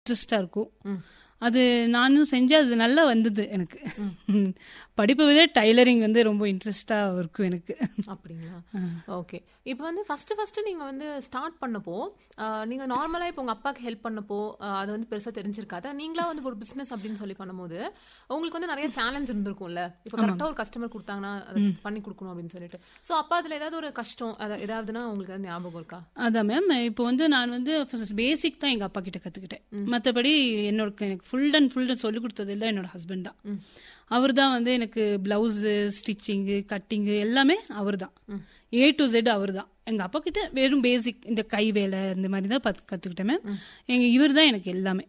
இன்ட்ரெஸ்டாக இருக்கும் அது நானும் செஞ்சு அது நல்லா வந்தது எனக்கு படிப்பை விட டைலரிங் வந்து ரொம்ப இன்ட்ரெஸ்டாக இருக்கும் எனக்கு அப்படிங்களா ஓகே இப்போ வந்து ஃபர்ஸ்ட் ஃபர்ஸ்ட் நீங்க வந்து ஸ்டார்ட் பண்ணப்போ ஆஹ், நீங்க நார்மலா இப்போ உங்க அப்பாக்கு ஹெல்ப் பண்ணப்போ ஆஹ், அது வந்து பெருசா தெரிஞ்சிருக்காது நீங்களா வந்து ஒரு பிசினஸ் அப்படின்னு சொல்லி பண்ணும்போது உங்களுக்கு வந்து நிறைய சேலஞ்ச் இருந்திருக்கும்ல இப்போ கரெக்டா ஒரு கஸ்டமர் கொடுத்தாங்கன்னா அதை பண்ணி கொடுக்கணும் அப்படின்னு சொல்லிட்டு சோ அப்பா அதுல ஏதாவது ஒரு கஷ்டம் அது ஏதாவதுன்னா உங்களுக்கு ஏதாவது ஞாபகம் இருக்கா அதான் மேம் இப்போ வந்து நான் வந்து பேசிக் தான் எங்கள் அப்பா கிட்ட கற்றுக்கிட்டேன் மற்றபடி என்னோட எனக்கு ஃபுல் அண்ட் ஃபுல் சொல்லிக் கொடுத்தது எல்லாம் என்னோட ஹஸ்பண்ட் தான் அவர் தான் வந்து எனக்கு பிளவுஸு ஸ்டிச்சிங்கு கட்டிங்கு எல்லாமே அவர் தான் ஏ டு Z அவர் தான் எங்கள் அப்பா கிட்ட வெறும் பேசிக் இந்த கை வேலை இந்த மாதிரி தான் பார்த்து கற்றுக்கிட்டேன் மேம் எங்கள் இவர் தான் எனக்கு எல்லாமே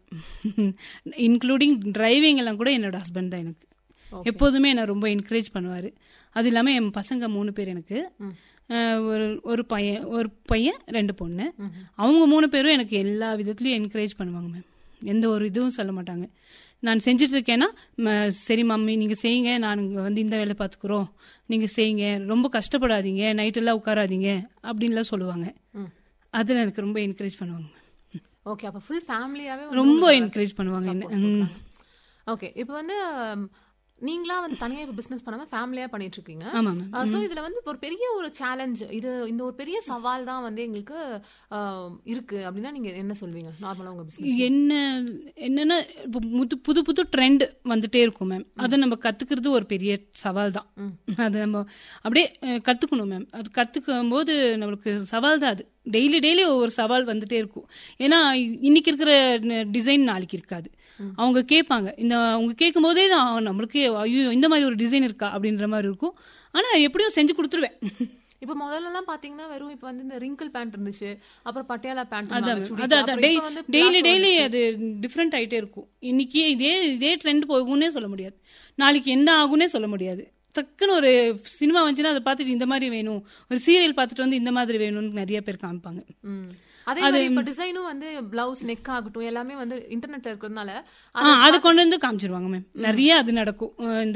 இன்க்ளூடிங் டிரைவிங் எல்லாம் கூட என்னோட ஹஸ்பண்ட் தான் எனக்கு எப்போதுமே என்னை ரொம்ப என்கரேஜ் பண்ணுவார் அது இல்லாமல் என் பசங்க மூணு பேர் எனக்கு அஹ், ஒரு ஒரு பையன் ஒரு பையன் ரெண்டு பொண்ணு அவங்க மூணு பேரும் எனக்கு எல்லா விதத்துலையும் என்கரேஜ் பண்ணுவாங்க மேம் எந்த ஒரு இதுவும் சொல்ல மாட்டாங்க நான் செஞ்சுட்டு இருக்கேன்னா ம- சரி மம்மி நீங்கள் செய்யுங்க நான் இங்க வந்து இந்த வேலை பார்த்துக்குறோம் நீங்கள் செய்யுங்க ரொம்ப கஷ்டப்படாதீங்க நைட்டெல்லாம் உட்காராதீங்க அப்படின்லாம் சொல்லுவாங்க அதில் எனக்கு ரொம்ப என்கரேஜ் பண்ணுவாங்க ஓகே அப்ப ஃபுல் ஃபேமிலியாவே ரொம்ப என்கரேஜ் பண்ணுவாங்க என்ன ம். ஓகே இப்போ வந்து ஆம், நீங்களா வந்து தனியா இப்போ பிசினஸ் பண்ணாம ஃபேமிலியா பண்ணிட்டு இருக்கீங்க ஆமா மேம் சோ இதுல வந்து ஒரு பெரிய ஒரு சேலஞ்ச் இது இந்த ஒரு பெரிய சவால் தான் வந்து எங்களுக்கு ஆ, இருக்கு அப்படின்னா நீங்க என்ன சொல்வீங்க நார்மலா உங்க பிசினஸ் என்ன என்னன்னா இப்போ புது புது புது ட்ரெண்ட் வந்துட்டே இருக்கும் மேம் அதை நம்ம கத்துக்கிறது ஒரு பெரிய சவால் தான் அது நம்ம அப்படியே அஹ், கத்துக்கணும் மேம் அது கத்துக்கும் போது நம்மளுக்கு சவால் தான் அது டெய்லி டெய்லி ஒவ்வொரு சவால் வந்துட்டே இருக்கும் ஏன்னா இன்னைக்கு இருக்கிற டிசைன் நாளைக்கு இருக்காது அவங்க கேட்பாங்க இந்த அவங்க கேட்கும் போதே தான் நம்மளுக்கு ஐயோ இந்த மாதிரி ஒரு டிசைன் இருக்கா அப்படின்ற மாதிரி இருக்கும் ஆனா எப்படியும் செஞ்சு கொடுத்துருவேன் இப்போ முதல்ல எல்லாம் பாத்தீங்கன்னா வெறும் இப்போ வந்து இந்த ரிங்கிள் பேண்ட் இருந்துச்சு அப்புறம் பட்டியாலா பேண்ட் அதான் அதான் அதான் டெய்லி டெய்லி அது டிஃப்ரெண்ட் ஆயிட்டே இருக்கும் இன்னைக்கு இதே இதே ட்ரெண்ட் போகும்னே சொல்ல முடியாது நாளைக்கு என்ன ஆகும்னே சொல்ல முடியாது டக்குன்னு ஒரு சினிமா வந்துச்சுன்னா அதை பார்த்துட்டு இந்த மாதிரி வேணும் ஒரு சீரியல் பார்த்துட்டு வந்து இந்த மாதிரி வேணும்னு நிறைய பேர் காமிப்பாங்க அதே மாதிரி இப்போ டிசைனும் வந்து பிளவுஸ் நெக் ஆகட்டும் எல்லாமே வந்து இன்டர்நெட்ல இருக்கிறதுனால ஆ அது கொண்டு வந்து காமிச்சிருவாங்க மேம் நிறைய அது நடக்கும் அஹ் இந்த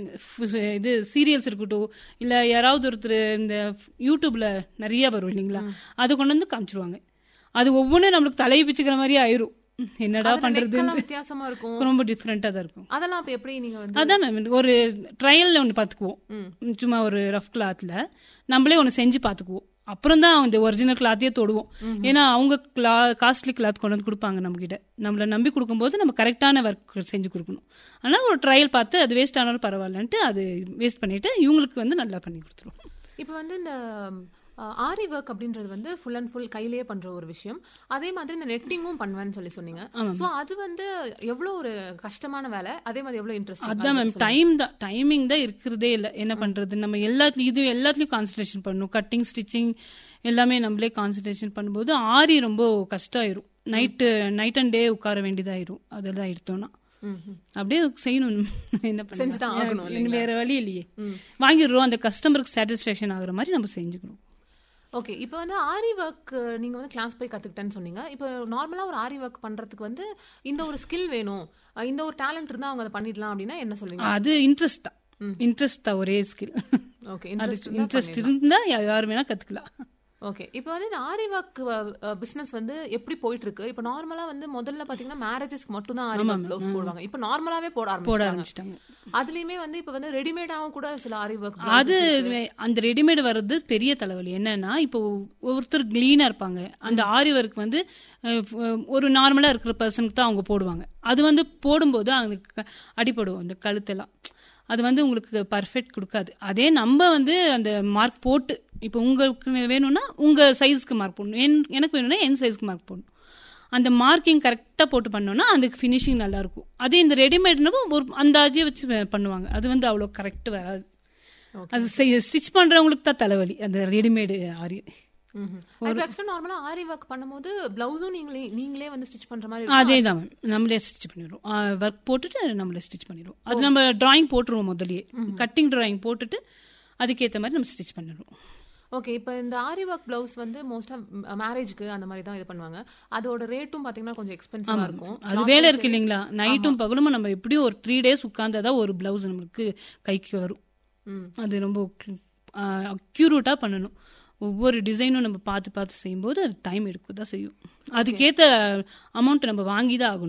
f- இது சீரியல்ஸ் இருக்கட்டும் இல்ல யாராவது ஒருத்தர் இந்த யூடியூப்ல நிறைய வரும் இல்லைங்களா அது கொண்டு வந்து காமிச்சிருவாங்க அது ஒவ்வொன்றும் நம்மளுக்கு தலையை பிச்சுக்கிற மாதிரியே ஆயிரும் என்னடா அதுல neck பண்றது எல்லாம் வித்தியாசமா இருக்கும் ரொம்ப டிஃப்ரெண்டா தான் இருக்கும் அதெல்லாம் அப்ப எப்படி நீங்க வந்து அதான் மேம் ஒரு ட்ரையல்ல ஒன்று பார்த்துக்குவோம் சும்மா ஒரு ரஃப் கிளாத்ல நம்மளே ஒன்று செஞ்சு பார்த்துக்குவோம் அப்புறம் தான் இந்த ஒரிஜினல் கிளாத்தையே தொடுவோம் ஏன்னா அவங்க கிளா காஸ்ட்லி கிளாத் கொண்டு வந்து கொடுப்பாங்க நம்ம கிட்ட நம்மள நம்பி கொடுக்கும்போது நம்ம கரெக்டான ஒர்க் செஞ்சு கொடுக்கணும் ஆனால் ஒரு ட்ரையல் பார்த்து அது வேஸ்ட் ஆனாலும் பரவாயில்லன்ட்டு அது வேஸ்ட் பண்ணிட்டு இவங்களுக்கு வந்து நல்லா பண்ணி கொடுத்துருவோம் இப்போ வந்து இந்த ஆரி ஒர்க் அப்படின்றது வந்து ஃபுல் அண்ட் ஃபுல் கையிலேயே பண்ற ஒரு விஷயம் அதே மாதிரி இந்த நெட்டிங்கும் பண்ணுவேன்னு சொல்லி சொன்னீங்க சோ அது வந்து எவ்வளவு ஒரு கஷ்டமான வேலை அதே மாதிரி எவ்வளவு இன்ட்ரெஸ்ட் அதான் மேம் டைம் தான் டைமிங் தான் இருக்கிறதே இல்லை என்ன பண்றது நம்ம எல்லாத்துலயும் இது எல்லாத்துலயும் கான்சன்ட்ரேஷன் பண்ணணும் கட்டிங் ஸ்டிச்சிங் எல்லாமே நம்மளே கான்சன்ட்ரேஷன் பண்ணும்போது ஆரி ரொம்ப கஷ்டம் ஆயிரும் நைட்டு நைட் அண்ட் டே உட்கார வேண்டியதாயிரும் அதெல்லாம் எடுத்தோம்னா அப்படியே செய்யணும் என்ன செஞ்சுதான் ஆகணும் பண்ண வேற வழி இல்லையே வாங்கிடுறோம் அந்த கஸ்டமருக்கு சாட்டிஸ்ஃபேக்ஷன் ஆகுற மாதிரி நம்ம செஞ்சுக்கணும் ஓகே இப்போ வந்து ஆரி ஒர்க் நீங்க வந்து கிளாஸ் போய் கத்துக்கிட்டேன்னு சொன்னீங்க இப்போ நார்மலா ஒரு ஆரி ஒர்க் பண்றதுக்கு வந்து இந்த ஒரு ஸ்கில் வேணும் அஹ் இந்த ஒரு டேலண்ட் இருந்தா அவங்க அதை பண்ணிடலாம் அப்படின்னா என்ன சொல்லுவீங்க அது இன்ட்ரெஸ்ட் தான் இன்ட்ரெஸ்ட் தான் ஒரே ஸ்கில் ஓகே அது இன்ட்ரெஸ்ட் இன்ட்ரெஸ்ட் இருந்தா யா- யார் வேணா கத்துக்கலாம் ஓகே இப்போ வந்து இந்த ஆரி ஒர்க் பிசினஸ் வந்து எப்படி போயிட்டு இருக்கு இப்போ நார்மலா வந்து முதல்ல பாத்தீங்கன்னா மேரேஜஸ்க்கு மட்டும் தான் ஆரி ஒர்க் ப்ளவுஸ் போடுவாங்க இப்போ நார்மலாவே போட போட ஆரம்பிச்சிட்டாங்க ஆரம்பிச்சிட்டாங்க அதுலயுமே வந்து இப்போ வந்து ரெடிமேடாவும் கூட சில ஆரி ஒர்க் அது அந்த ரெடிமேட் வர்றது பெரிய தலைவலி என்னன்னா இப்போ ஒவ்வொருத்தர் கிளீனா இருப்பாங்க அந்த ஆரி ஒர்க் வந்து அஹ், அஹ், ஒரு நார்மலா இருக்கிற பர்சனுக்கு தான் அவங்க போடுவாங்க அது வந்து போடும்போது அவங்களுக்கு க- அடிபடும் அந்த கழுத்தெல்லாம் அது வந்து உங்களுக்கு பர்ஃபெக்ட் கொடுக்காது அதே நம்ம வந்து அந்த மார்க் போட்டு இப்போ உங்களுக்கு வேணும்னா உங்க சைஸ்க்கு மார்க் போடணும் என் எனக்கு வேணும்னா என் சைஸ்க்கு மார்க் போடணும் அந்த மார்க்கிங் கரெக்டாக போட்டு பண்ணோம்னா அதுக்கு ஃபினிஷிங் நல்லா இருக்கும் அதே இந்த ரெடிமேட்னா ஒரு அந்த அஜியை வச்சு வே- பண்ணுவாங்க அது வந்து அவ்வளோ கரெக்ட் வராது அது ஸ்டிச் பண்றவங்களுக்கு தான் தலைவலி அந்த ரெடிமேடு ஆரி ஆக்சுவலா நார்மலா ஆரி ஒர்க் பண்ணும்போது பிளவுஸும் நீங்களே நீங்களே வந்து ஸ்டிச் பண்ற மாதிரி இருக்கும். அதே தான் மேம் நம்மளே ஸ்டிச் பண்ணிடுவோம் ஒர்க் போட்டுட்டு நம்மளே ஸ்டிச் பண்ணிடுவோம் அது நம்ம டிராயிங் போட்டுருவோம் முதல்லயே கட்டிங் டிராயிங் போட்டுட்டு அதுக்கேற்ற மாதிரி நம்ம ஸ்டிச் பண்ணிடுவோம் ஓகே இப்போ இந்த ஆரி ஒர்க் பிளவுஸ் வந்து மோஸ்டா மேரேஜ்க்கு அந்த மாதிரி தான் இது பண்ணுவாங்க அதோட ரேட்டும் பாத்தீங்கன்னா கொஞ்சம் எக்ஸ்பென்சிவா இருக்கும் அது வேலை இருக்கு இல்லைங்களா நைட்டும் பகலுமா நம்ம எப்படியும் ஒரு த்ரீ டேஸ் உட்கார்ந்தாதான் ஒரு பிளவுஸ் நம்மளுக்கு கைக்கு வரும் அது ரொம்ப அக்யூரேட்டா பண்ணணும் ஒவ்வொரு டிசைனும் நம்ம பார்த்து பார்த்து செய்யும்போது அது டைம் எடுக்க தான் செய்யும் அதுக்கேற்ற அமௌண்ட் நம்ம வாங்கி தான் ஆகணும்